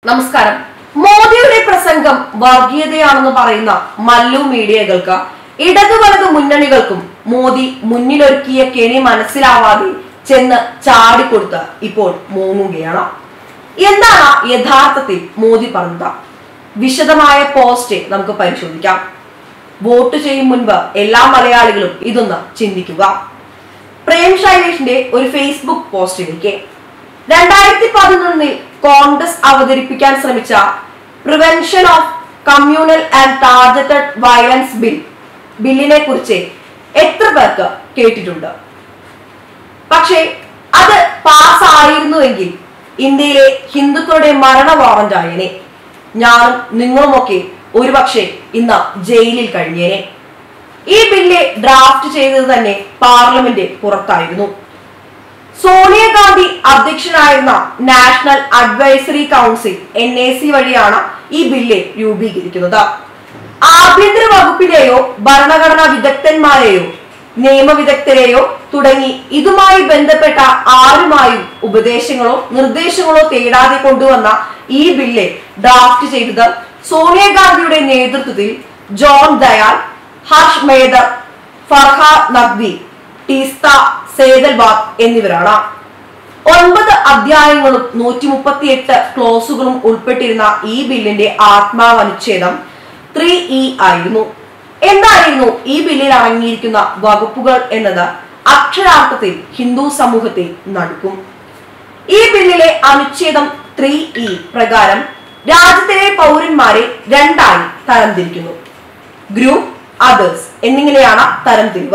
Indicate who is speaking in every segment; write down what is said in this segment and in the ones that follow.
Speaker 1: നമസ്കാരം മോദിയുടെ പ്രസംഗം വർഗീയതയാണെന്ന് പറയുന്ന മല്ലു മീഡിയകൾക്ക് ഇടതു വലതു മുന്നണികൾക്കും മോദി മുന്നിലൊരുക്കിയ കെണി മനസ്സിലാവാതെ ചെന്ന് ചാടിക്കൊടുത്ത് ഇപ്പോൾ മൂങ്ങുകയാണ് എന്താണ് യഥാർത്ഥത്തിൽ മോദി പറഞ്ഞത് വിശദമായ പോസ്റ്റ് നമുക്ക് പരിശോധിക്കാം വോട്ട് ചെയ്യും മുൻപ് എല്ലാ മലയാളികളും ഇതൊന്ന് ചിന്തിക്കുക പ്രേം ശൈലേഷിന്റെ ഒരു ഫേസ്ബുക്ക് പോസ്റ്റിലേക്ക് രണ്ടായിരത്തി പതിനൊന്നിൽ കോൺഗ്രസ് അവതരിപ്പിക്കാൻ ശ്രമിച്ച prevention of communal and targeted violence bill ബില്ലിനെ കുറിച്ച് എത്ര പേർക്ക് കേട്ടിട്ടുണ്ട് പക്ഷേ അത് പാസ്സായിരുന്നുവെങ്കിൽ ഇന്ത്യയിലെ ഹിന്ദുക്കളുടെ മരണ വാറന്റ് ആയേനെ ഞാനും നിങ്ങളുമൊക്കെ ഒരുപക്ഷെ ഇന്ന് ജയിലിൽ കഴിഞ്ഞേനെ ഈ ബില്ല് ഡ്രാഫ്റ്റ് ചെയ്തത് തന്നെ പാർലമെന്റ് പുറത്തായിരുന്നു സോണിയാഗാന്ധി അധ്യക്ഷനായിരുന്ന national advisory council N A C വഴിയാണ് ഈ ബില്ല് രൂപീകരിക്കുന്നത് ആഭ്യന്തര വകുപ്പിലെയോ ഭരണഘടനാ വിദഗ്ധന്മാരെയോ നിയമവിദഗ്ധരെയോ തുടങ്ങി ഇതുമായി ബന്ധപ്പെട്ട ആരുമായും ഉപദേശങ്ങളോ നിർദ്ദേശങ്ങളോ തേടാതെ കൊണ്ടുവന്ന ഈ ബില്ല് ഡ്രാഫ്റ്റ് ചെയ്തത് സോണിയാഗാന്ധിയുടെ നേതൃത്വത്തിൽ ജോൺ ദയാൽ ഹർഷ് മേദർ ഫർഹ നഖ്വി ടീസ്ത സേതൽബാദ് എന്നിവരാണ് ഒൻപത് അധ്യായങ്ങളും നൂറ്റി മുപ്പത്തി എട്ട് ക്ലോസുകളും ഉൾപ്പെട്ടിരുന്ന ഈ ബില്ലിന്റെ ആത്മാവനുച്ഛേദം ത്രീ ഇ ആയിരുന്നു എന്തായിരുന്നു ഈ ബില്ലിൽ അടങ്ങിയിരിക്കുന്ന വകുപ്പുകൾ എന്നത് അക്ഷരാർത്ഥത്തിൽ ഹിന്ദു സമൂഹത്തെ നടുക്കും ഈ ബില്ലിലെ അനുച്ഛേദം ത്രീ ഇ പ്രകാരം രാജ്യത്തിലെ പൗരന്മാരെ രണ്ടായി തരംതിരിക്കുന്നു ഗ്രൂപ്പ് അതേഴ്സ് എന്നിങ്ങനെയാണ് തരംതിരിവ്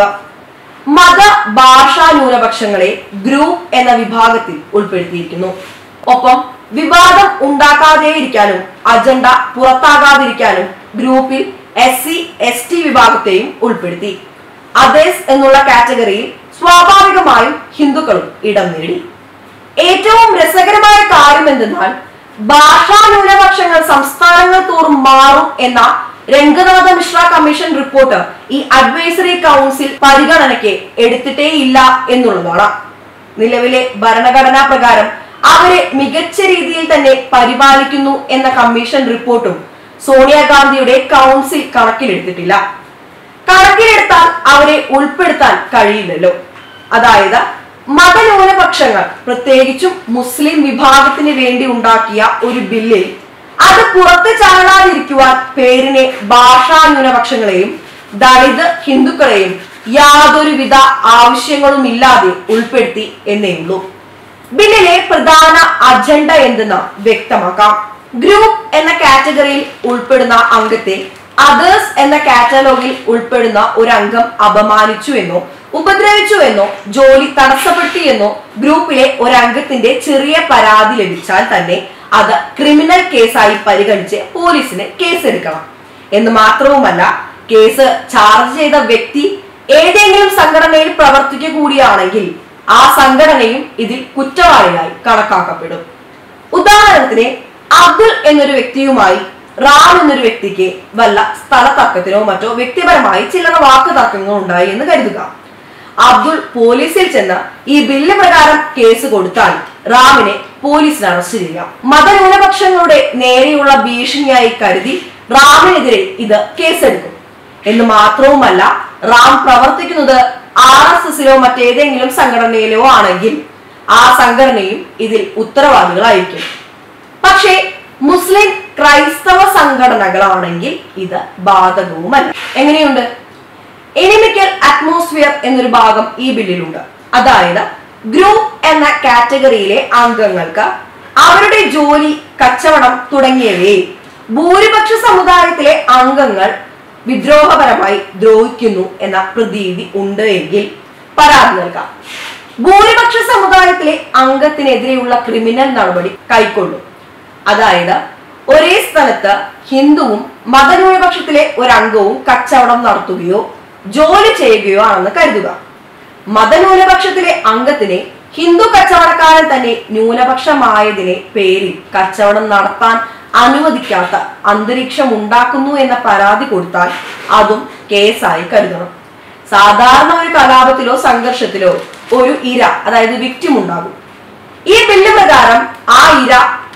Speaker 1: മത ഭാഷാ ന്യൂനപക്ഷങ്ങളെ ഗ്രൂപ്പ് എന്ന വിഭാഗത്തിൽ ഉൾപ്പെടുത്തിയിരിക്കുന്നു ഒപ്പം വിവാദം ഉണ്ടാക്കാതെയിരിക്കാനും അജണ്ട പുറത്താകാതിരിക്കാനും ഗ്രൂപ്പിൽ എസ് സി എസ് ടി വിഭാഗത്തെയും ഉൾപ്പെടുത്തി അതേഴ്സ് എന്നുള്ള കാറ്റഗറിയിൽ സ്വാഭാവികമായും ഹിന്ദുക്കളും ഇടം നേടി ഏറ്റവും രസകരമായ കാര്യം എന്തെന്നാൽ ഭാഷാ ന്യൂനപക്ഷങ്ങൾ സംസ്ഥാനങ്ങൾ തോറും മാറും എന്ന രംഗനാഥ മിശ്ര കമ്മീഷൻ റിപ്പോർട്ട് ഈ അഡ്വൈസറി കൗൺസിൽ പരിഗണനയ്ക്ക് എടുത്തിട്ടേയില്ല എന്നുള്ളതാണ് നിലവിലെ ഭരണഘടനാ പ്രകാരം അവരെ മികച്ച രീതിയിൽ തന്നെ പരിപാലിക്കുന്നു എന്ന കമ്മീഷൻ റിപ്പോർട്ടും സോണിയാഗാന്ധിയുടെ കൗൺസിൽ കണക്കിലെടുത്തിട്ടില്ല കണക്കിലെടുത്താൽ അവരെ ഉൾപ്പെടുത്താൻ കഴിയില്ലല്ലോ അതായത് മതന്യൂനപക്ഷങ്ങൾ പ്രത്യേകിച്ചും മുസ്ലിം വിഭാഗത്തിന് വേണ്ടി ഉണ്ടാക്കിയ ഒരു ബില്ലിൽ അത് പുറത്ത് ചാടാതിരിക്കുവാൻ പേരിനെ ഭാഷാ ന്യൂനപക്ഷങ്ങളെയും ദളിത് ഹിന്ദുക്കളെയും യാതൊരുവിധ ആവശ്യങ്ങളും ഇല്ലാതെ ഉൾപ്പെടുത്തി എന്നേ ഉള്ളൂ ബില്ലിലെ പ്രധാന അജണ്ട എന്തെന്ന് വ്യക്തമാക്കാം ഗ്രൂപ്പ് എന്ന കാറ്റഗറിയിൽ ഉൾപ്പെടുന്ന അംഗത്തെ അതേഴ്സ് എന്ന കാറ്റലോഗിൽ ഉൾപ്പെടുന്ന ഒരു അംഗം അപമാനിച്ചു എന്നോ ഉപദ്രവിച്ചു എന്നോ ജോലി തടസ്സപ്പെടുത്തി എന്നോ ഗ്രൂപ്പിലെ ഒരു അംഗത്തിന്റെ ചെറിയ പരാതി ലഭിച്ചാൽ തന്നെ അത് ക്രിമിനൽ കേസായി പരിഗണിച്ച് പോലീസിന് കേസെടുക്കണം എന്ന് മാത്രവുമല്ല കേസ് ചാർജ് ചെയ്ത വ്യക്തി ഏതെങ്കിലും സംഘടനയിൽ പ്രവർത്തിക്കുക കൂടിയാണെങ്കിൽ ആ സംഘടനയും ഇതിൽ കുറ്റവാളിയായി കണക്കാക്കപ്പെടും ഉദാഹരണത്തിന് അബ്ദുൾ എന്നൊരു വ്യക്തിയുമായി റാം എന്നൊരു വ്യക്തിക്ക് വല്ല സ്ഥലതർക്കത്തിനോ മറ്റോ വ്യക്തിപരമായി ചില്ലറ വാക്ക് തർക്കങ്ങളോ ഉണ്ടായി എന്ന് കരുതുക അബ്ദുൾ പോലീസിൽ ചെന്ന് ഈ ബില്ല് പ്രകാരം കേസ് കൊടുത്താൽ റാമിനെ പോലീസിന് അറസ്റ്റ് ചെയ്യാം മതന്യൂനപക്ഷങ്ങളുടെ നേരെയുള്ള ഭീഷണിയായി കരുതി റാമിനെതിരെ ഇത് കേസെടുക്കും എന്ന് മാത്രവുമല്ല റാം പ്രവർത്തിക്കുന്നത് ആർ എസ് എസിലോ മറ്റേതെങ്കിലും സംഘടനയിലോ ആണെങ്കിൽ ആ സംഘടനയും ഇതിൽ ഉത്തരവാദികളായിരിക്കും പക്ഷേ മുസ്ലിം ക്രൈസ്തവ സംഘടനകളാണെങ്കിൽ ഇത് ബാധകവുമല്ല എങ്ങനെയുണ്ട് എനിമിക്കൽ അറ്റ്മോസ്ഫിയർ എന്നൊരു ഭാഗം ഈ ബില്ലിലുണ്ട് അതായത് ഗ്രൂപ്പ് എന്ന കാറ്റഗറിയിലെ അംഗങ്ങൾക്ക് അവരുടെ ജോലി കച്ചവടം തുടങ്ങിയവയെ ഭൂരിപക്ഷ സമുദായത്തിലെ അംഗങ്ങൾ വിദ്രോഹപരമായി ദ്രോഹിക്കുന്നു എന്ന പ്രതീതി ഉണ്ട് എങ്കിൽ പരാതി നൽകാം ഭൂരിപക്ഷ സമുദായത്തിലെ അംഗത്തിനെതിരെയുള്ള ക്രിമിനൽ നടപടി കൈക്കൊള്ളും അതായത് ഒരേ സ്ഥലത്ത് ഹിന്ദുവും മതന്യൂനപക്ഷത്തിലെ ഒരു അംഗവും കച്ചവടം നടത്തുകയോ ജോലി ചെയ്യുകയോ ആണെന്ന് കരുതുക മതന്യൂനപക്ഷത്തിലെ അംഗത്തിനെ ഹിന്ദു കച്ചവടക്കാരൻ തന്നെ ന്യൂനപക്ഷമായതിനെ പേരിൽ കച്ചവടം നടത്താൻ അനുവദിക്കാത്ത അന്തരീക്ഷം ഉണ്ടാക്കുന്നു എന്ന പരാതി കൊടുത്താൽ അതും കേസായി കരുതണം സാധാരണ ഒരു കലാപത്തിലോ സംഘർഷത്തിലോ ഒരു ഇര അതായത് വിക്റ്റിം ഉണ്ടാകും ഈ ബില്ല് പ്രകാരം ആ ഇര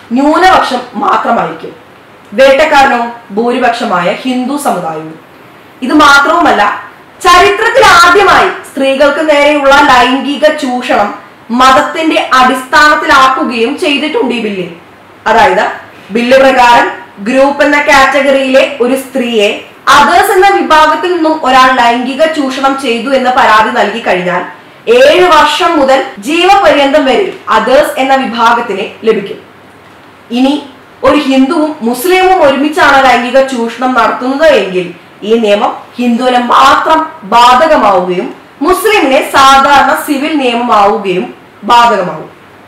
Speaker 1: ന്യൂനപക്ഷം മാത്രമായിരിക്കും വേട്ടക്കാരനോ ഭൂരിപക്ഷമായ ഹിന്ദു സമുദായവും ഇത് മാത്രവുമല്ല ചരിത്രത്തിൽ ആദ്യമായി സ്ത്രീകൾക്ക് നേരെയുള്ള ലൈംഗിക ചൂഷണം മതത്തിന്റെ അടിസ്ഥാനത്തിലാക്കുകയും ചെയ്തിട്ടുണ്ട് ഈ ബില്ലിൽ അതായത് ബില്ല് പ്രകാരം ഗ്രൂപ്പ് എന്ന കാറ്റഗറിയിലെ ഒരു സ്ത്രീയെ അതേഴ്സ് എന്ന വിഭാഗത്തിൽ നിന്നും ഒരാൾ ലൈംഗിക ചൂഷണം ചെയ്തു എന്ന് പരാതി നൽകി കഴിഞ്ഞാൽ ഏഴ് വർഷം മുതൽ ജീവപര്യന്തം വരെ അതേഴ്സ് എന്ന വിഭാഗത്തിന് ലഭിക്കും ഇനി ഒരു ഹിന്ദുവും മുസ്ലിമും ഒരുമിച്ചാണ് ലൈംഗിക ചൂഷണം നടത്തുന്നത് എങ്കിൽ ഈ നിയമം ഹിന്ദുവിനെ മാത്രം ബാധകമാവുകയും മുസ്ലിമിനെ സാധാരണ സിവിൽ നിയമമാവുകയും ബാധകമാവും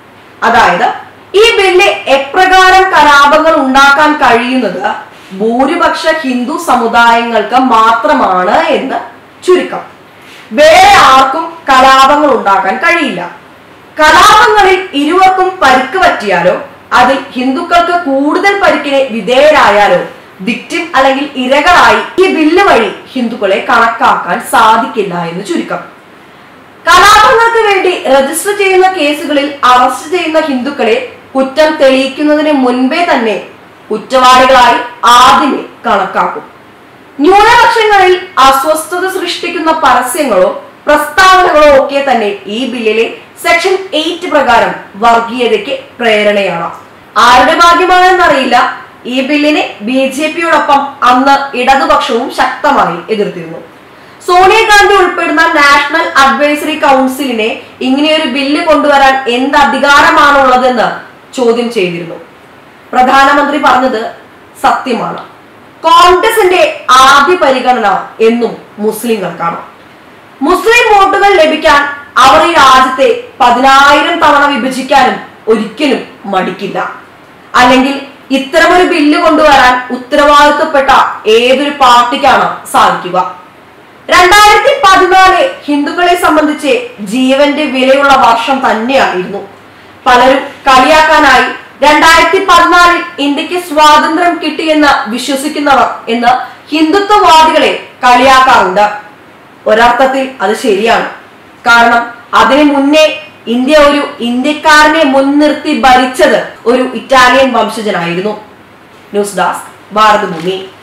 Speaker 1: അതായത് ഈ ബില്ല് എപ്രകാരം കലാപങ്ങൾ ഉണ്ടാക്കാൻ കഴിയുന്നത് ഭൂരിപക്ഷ ഹിന്ദു സമുദായങ്ങൾക്ക് മാത്രമാണ് എന്ന് ചുരുക്കം വേറെ ആർക്കും കലാപങ്ങൾ ഉണ്ടാക്കാൻ കഴിയില്ല കലാപങ്ങളിൽ ഇരുവർക്കും പരിക്ക് പറ്റിയാലോ അതിൽ ഹിന്ദുക്കൾക്ക് കൂടുതൽ പരിക്കിന് വിധേയരായാലോ വിക്ടിം അല്ലെങ്കിൽ ഇരകളായി ഈ ബില്ല് വഴി ഹിന്ദുക്കളെ കണക്കാക്കാൻ സാധിക്കില്ല എന്ന് ചുരുക്കം കലാപങ്ങൾക്ക് വേണ്ടി രജിസ്റ്റർ ചെയ്യുന്ന കേസുകളിൽ അറസ്റ്റ് ചെയ്യുന്ന ഹിന്ദുക്കളെ കുറ്റം തെളിയിക്കുന്നതിന് മുൻപേ തന്നെ കുറ്റവാളികളായി ആദ്യമേ കണക്കാക്കും ന്യൂനപക്ഷങ്ങളിൽ അസ്വസ്ഥത സൃഷ്ടിക്കുന്ന പരസ്യങ്ങളോ പ്രസ്താവനകളോ ഒക്കെ തന്നെ ഈ ബില്ലിലെ സെക്ഷൻ എയ്റ്റ് പ്രകാരം വർഗീയതയ്ക്ക് പ്രേരണയാണ് ആരുടെ ഭാഗ്യമാണെന്നറിയില്ല ഈ ബില്ലിനെ ബി ജെ പിയോടൊപ്പം അന്ന് ഇടതുപക്ഷവും ശക്തമായി എതിർത്തിരുന്നു സോണിയാഗാന്ധി ഉൾപ്പെടുന്ന നാഷണൽ അഡ്വൈസറി കൗൺസിലിനെ ഇങ്ങനെയൊരു ബില്ല് കൊണ്ടുവരാൻ എന്ത് അധികാരമാണുള്ളതെന്ന് ചോദ്യം ചെയ്തിരുന്നു പ്രധാനമന്ത്രി പറഞ്ഞത് സത്യമാണ് കോൺഗ്രസിന്റെ ആദ്യ പരിഗണന എന്നും മുസ്ലിങ്ങൾക്കാണ് മുസ്ലിം വോട്ടുകൾ ലഭിക്കാൻ അവർ ഈ രാജ്യത്തെ പതിനായിരം തവണ വിഭജിക്കാനും ഒരിക്കലും മടിക്കില്ല അല്ലെങ്കിൽ ഇത്തരമൊരു ബില്ല് കൊണ്ടുവരാൻ ഉത്തരവാദിത്വപ്പെട്ട ഏതൊരു പാർട്ടിക്കാണ് സാധിക്കുക രണ്ടായിരത്തി പതിനാല് ഹിന്ദുക്കളെ സംബന്ധിച്ച് ജീവന്റെ വിലയുള്ള വർഷം തന്നെയായിരുന്നു പലരും കളിയാക്കാനായി രണ്ടായിരത്തി പതിനാലിൽ ഇന്ത്യക്ക് സ്വാതന്ത്ര്യം കിട്ടിയെന്ന് വിശ്വസിക്കുന്നവർ എന്ന് ഹിന്ദുത്വവാദികളെ കളിയാക്കാറുണ്ട് ഒരർത്ഥത്തിൽ അത് ശരിയാണ് കാരണം അതിനു മുന്നേ ഇന്ത്യ ഒരു ഇന്ത്യക്കാരനെ മുൻനിർത്തി ഭരിച്ചത് ഒരു ഇറ്റാലിയൻ വംശജനായിരുന്നു ന്യൂസ് ഡെസ്ക് ഭാരതഭൂമി